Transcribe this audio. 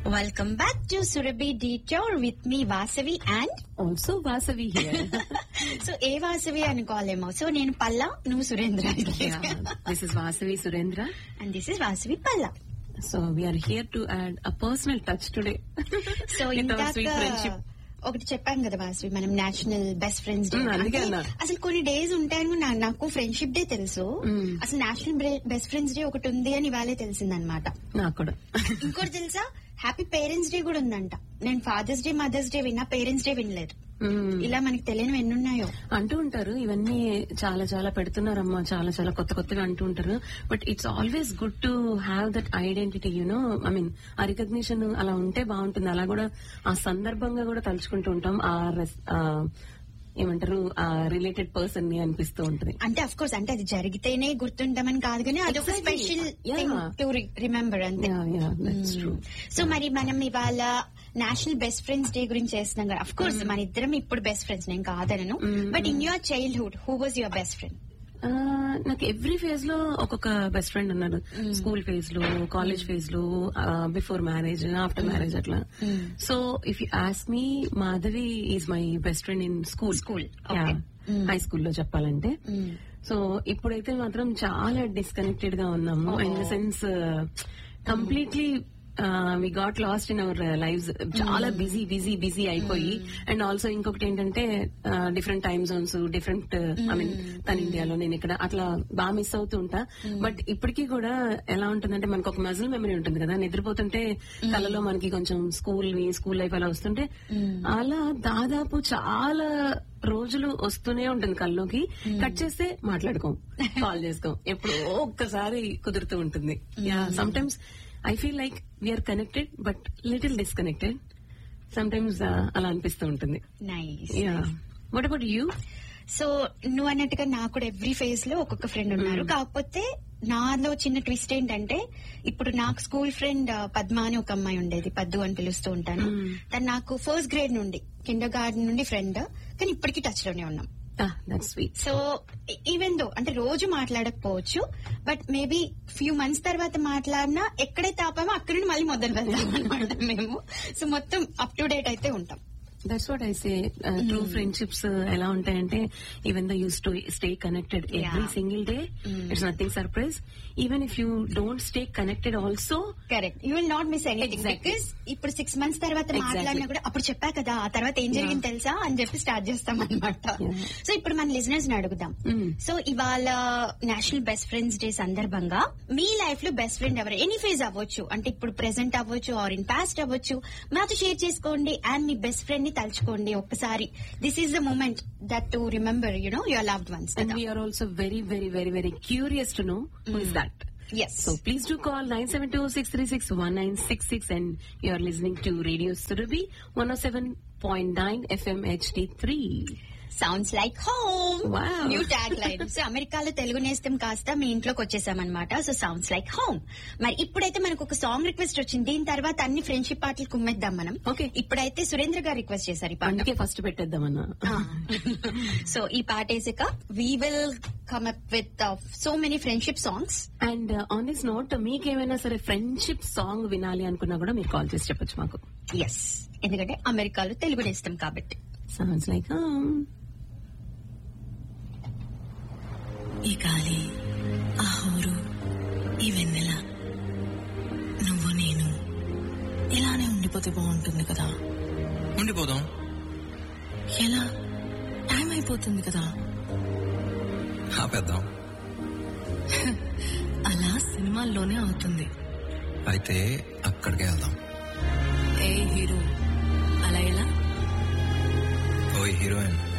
Welcome back to Surabhi Detour with me Vasavi and also Vasavi here so a Vasavi అనుకోవాలేమో so నేను పల్లా నువ్వు Surendra this is Vasavi Surendra and this is Vasavi Palla so we're here to add a personal touch today so ఇందాక friendship ఒకటి చెప్పాం కదా వాసవి మనం national best friends day Mm, అందుకే అంటే అన్నా. అసలు కొన్ని డేస్ ఉంటాయని నా- నాకు ఫ్రెండ్షిప్ డే తెలుసు Mm. అసలు నేషనల్ బెస్ట్ ఫ్రెండ్స్ డే ఒకటి ఉంది అని ఇవాళే తెలిసిందనమాట నాకు కూడా ఇంకోటి తెలుసా హ్యాపీ పేరెంట్స్ డే కూడా ఉందంట నేను ఫాదర్స్ డే మదర్స్ డే విన్నా పేరెంట్స్ డే వినలేదు Mm. ఇలా మనకి తెలియనివి ఎన్నున్నాయో అంటూ ఉంటారు ఇవన్నీ చాలా చాలా పెడుతున్నారమ్మా చాలా చాలా కొత్త కొత్తగా అంటూ ఉంటారు but it's always good to have that identity you know I mean uh recognition అలా ఉంటే బాగుంటుంది అలా కూడా ఆ సందర్భంగా కూడా తలుచుకుంటూ ఉంటాం ఆ రెస్- ఆ ఏమంటారు ఆ రిలేటెడ్ పర్సన్ ని అనిపిస్తూ ఉంటుంది అంటే అఫ్ కోర్స్ అంటే అది జరిగితేనే గుర్తుంటామని కాదు కానీ అదొక Exactly. Special Yeah. Thing to remember అంతే Yeah, yeah, that's true. So మరి మనం ఇవాళ నేషనల్ బెస్ట్ ఫ్రెండ్స్ డే గురించి చేస్తున్నాం కదా అఫ్ కోర్స్ మన ఇద్దరం ఇప్పుడు బెస్ట్ ఫ్రెండ్స్ నేను కాదనను Mm. But in your childhood who was your best friend ఆ, నాకు ఎవ్రీ ఫేజ్ లో ఒక్కొక్క బెస్ట్ ఫ్రెండ్ ఉన్నారు స్కూల్ ఫేజ్ లో కాలేజ్ ఫేజ్ లో బిఫోర్ మ్యారేజ్ ఆఫ్టర్ మ్యారేజ్ అట్లా so if you ask me Madhavi is my best friend in school School, okay. Mm. High స్కూల్లో చెప్పాలంటే సో ఇప్పుడైతే మాత్రం చాలా డిస్కనెక్టెడ్ గా ఉన్నాము in the sense completely we got lost in our life చాలా busy busy busy అయిపోయి అండ్ ఆల్సో ఇంకొకటి ఏంటంటే different time zones different I mean తన ఇండియాలో నేను ఇక్కడ అట్లా బాగా మిస్ అవుతూ ఉంటా బట్ ఇప్పటికీ కూడా ఎలా ఉంటుందంటే మనకు ఒక మజిల్ మెమరీ ఉంటుంది కదా నిద్రపోతుంటే కళ్ళలో మనకి కొంచెం స్కూల్ స్కూల్ లైఫ్ అలా వస్తుంటే అలా దాదాపు చాలా రోజులు వస్తూనే ఉంటుంది కల్లోకి కట్ చేస్తే మాట్లాడుకోం కాల్ చేసుకోం ఎప్పుడో ఒక్కసారి కుదురుతూ ఉంటుంది yeah sometimes I feel like we're connected but little disconnected sometimes అలా అనిపిస్తూ ఉంటుంది nice yeah what about you so నువ్వు అన్నట్టుగా నాకు కూడా ఎవ్రీ ఫేజ్ లో ఒక్కొక్క ఫ్రెండ్ ఉన్నారు కాకపోతే నాలో చిన్న ట్విస్ట్ ఏంటంటే ఇప్పుడు నాకు స్కూల్ ఫ్రెండ్ పద్మ అని ఒక అమ్మాయి ఉండేది పద్దు అని పిలుస్తూ ఉంటాను తను నాకు ఫస్ట్ గ్రేడ్ నుండి కిండర్ గార్డెన్ నుండి ఫ్రెండ్ కానీ ఇప్పటికీ టచ్ లోనే ఉన్నాం that sweet so even though అంటే రోజు మాట్లాడకపోవచ్చు బట్ మేబీ ఫ్యూ మంత్స్ తర్వాత మాట్లాడినా ఎక్కడైతే ఆపామో అక్కడ నుండి మళ్ళీ మొదలు వెళ్తాం అనమాట మేము సో మొత్తం అప్ టు డేట్ అయితే ఉంటాం that's what I say true friendships ఎలా ఉంటాయంటే even the use to stay connected every Yeah. Single day it's nothing surprise even if you don't stay connected also correct you will not miss anything Exactly. Because ఇప్పుడు six months తర్వాత Exactly. మాట్లాడినా కూడా అప్పుడు చెప్పా కదా ఆ తర్వాత ఏం జరిగింది తెలుసా అని చెప్పి స్టార్ట్ చేస్తాం అనమాట Yeah. సో ఇప్పుడు మన లిజనర్స్ ని అడుగుదాం Mm. సో ఇవాళ నేషనల్ బెస్ట్ ఫ్రెండ్స్ డే సందర్భంగా మీ లైఫ్ లో బెస్ట్ ఫ్రెండ్ ఎవరు ఎనీ ఫేజ్ అవ్వచ్చు అంటే ఇప్పుడు ప్రెసెంట్ అవ్వచ్చు ఆర్ ఇన్ పాస్ట్ అవ్వచ్చు మాతో షేర్ చేసుకోండి అండ్ మీ బెస్ట్ ఫ్రెండ్ ని తలుచుకోండి ఒక్కసారి this is the moment that to remember you know your loved ones And we are also very, very, very, very curious to know who is that. Yes So please do call 972-636-1966 and you are listening to Radio Surabhi 107.9 FM HD3. Sounds like home Wow. New tag line so అమెరికాలో తెలుగు నేస్తం కాస్త మీ ఇంట్లోకి వచ్చేసామన్నమాట so sounds like home మరి ఇప్పుడైతే మనకు ఒక సాంగ్ రిక్వెస్ట్ వచ్చింది దీని తర్వాత అన్ని ఫ్రెండ్షిప్ పాటలు కుమ్మేద్దాం మనం Okay. ఇప్పుడైతే సురేంద్ర గారు రిక్వెస్ట్ చేశారు ఈ పాట అందుకే ఫస్ట్ పెట్టేద్దామన్నా సో ఈ పాట వేసాక we will come up with so many friendship songs and on this note మీకేమైనా సరే ఫ్రెండ్షిప్ సాంగ్ వినాలి అనుకున్నా కూడా మీరు కాల్ చేసి చెప్పొచ్చు మాకు ఎస్ ఎందుకంటే అమెరికాలో తెలుగు నేస్తం కాబట్టి సౌండ్స్ లైక్ ఈ గాలి ఆ హోరు ఈ వెన్నెల నువ్వు నేను ఇలానే ఉండిపోతే బాగుంటుంది కదా ఉండిపోదాం ఎలా టైం అయిపోతుంది కదా ఆపేద్దాం అలా సినిమాల్లోనే అవుతుంది అయితే అక్కడికే వెళ్దాం ఏ హీరో అలా ఎలా ఓ హీరోయిన్